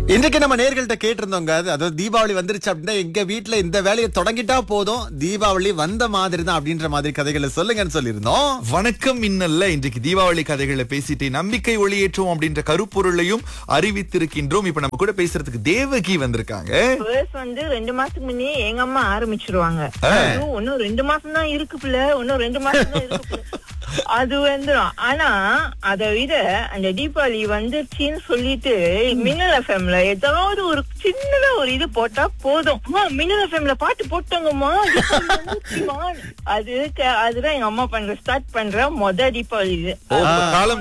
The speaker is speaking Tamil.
இன்றைக்கு நம்ம நேர்கள்ட்ட கேட்டிருந்தோங்க அது அதாவது தீபாவளி வந்துருச்சு அப்படின்னா எங்க வீட்ல இந்த வேலையை தொடங்கிட்டா போதும் தீபாவளி வந்த மாதிரி தான் அப்படின்ற மாதிரி கதைகளை சொல்லுங்கன்னு சொல்லியிருந்தோம் வணக்கம் இன்னல்ல இன்றைக்கு தீபாவளி கதைகளை பேசிட்டு நம்பிக்கை ஒளியேற்றுவோம் அப்படின்ற கருப்பொருளையும் அறிவித்திருக்கின்றோம் இப்ப நம்ம கூட பேசுறதுக்கு தேவகி வந்திருக்காங்க ஃபர்ஸ்ட் வந்து ரெண்டு மாசத்துக்கு முன்னே எங்க அம்மா ஆரம்பிச்சிருவாங்க ஐயோ, இன்னும் ரெண்டு மாசம் தான் இருக்கு பிள்ளை இன்னும் ரெண்டு மாசம் தான் இருக்கு பிள்ளை. அது வந்துடும் ஆனா அதை விட அந்த தீபாவளி வந்துருச்சுன்னு சொல்லிட்டு மின்னல் எஃப்எம்ல ஏதாவது ஒரு சின்னதா ஒரு இது போட்டா போதும் அம்மா, மின்னல் எஃப்எம்ல பாட்டு போட்டோங்கம்மா தீபாவளி வந்துருச்சும்மா. அது க- அதுதான் எங்க அம்மா பண்ற ஸ்டார்ட் பண்ற மொத தீபாவளி இது ஓ, காலம்